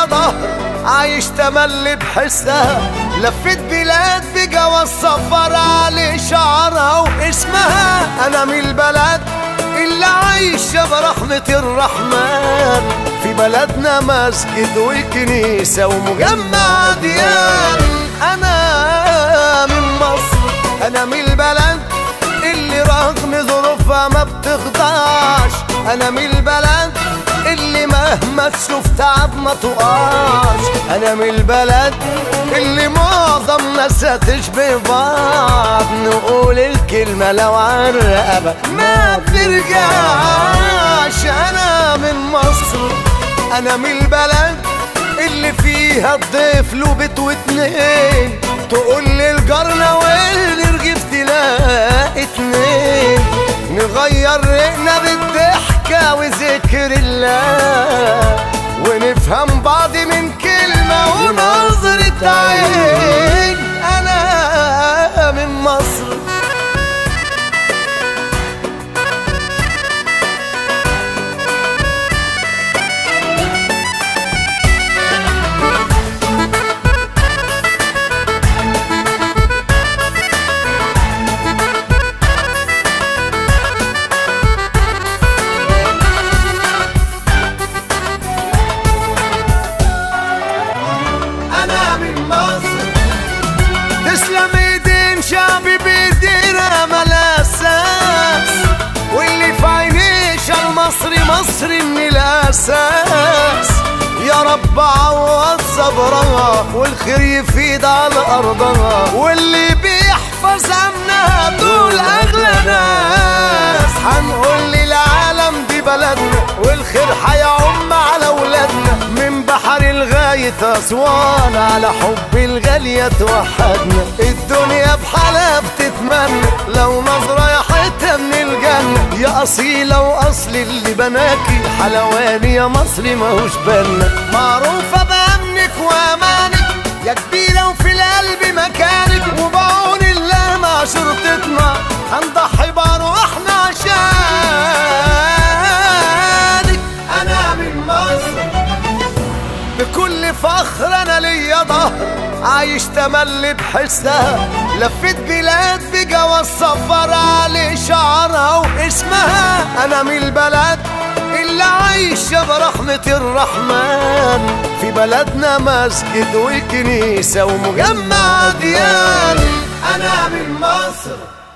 ليا ظهر عايش تملي بحسها لفيت بلاد بجواز سفر على شعرها واسمها انا من البلد اللي عايشة برحمة الرحمن في بلدنا مسجد وكنيسة ومجمع ديان أنا من مصر أنا من البلد اللي رغم ظروفها ما بتخضعش أنا من البلد اللي مهما تشوف تعب ما تقاش أنا من البلد اللي معظم ناسها تشبه بعض نقول الكلمة لو عالرقبة ما بترجعش أنا من مصر أنا من البلد اللي فيها الضيف له بيت واتنين تقول لي الجرنة والرغيف تلاقي اتنين نغير رقنا بالضحكة وذكر الله ونفهم بعض من كلمة ونظرة عين أنا من مصر أنا من مصر تسلم ايدين شعبي بايدينا ملا اساس واللي في عينيش المصري مصري من الاساس يا رب عوض صبرها والخير يفيد على ارضها واللي بيحفظ امنها دول اغلى ناس هنقول للعالم دي بلدنا والخير هيعم على ولادنا من بحر لغاية أسوان على حب الغالية توحدنا الدنيا بحالها بتتمنى لو نظرة يا حتة من الجنة يا أصيلة وأصل اللي بناكي حلواني يا مصري ماهوش بالنا معروفة بأمنك وأمانك يا كبيرة وفي القلب مكانك وبعون الله مع شرطتنا هنضحي بأرواحنا عشانك أنا من مصر بكل فخر انا ليا ظهر عايش تملي بحسها لفيت بلاد بجواز سفر على شعرها واسمها انا من البلد اللي عايشة برحمة الرحمن في بلدنا مسجد وكنيسة ومجمع ديان انا من مصر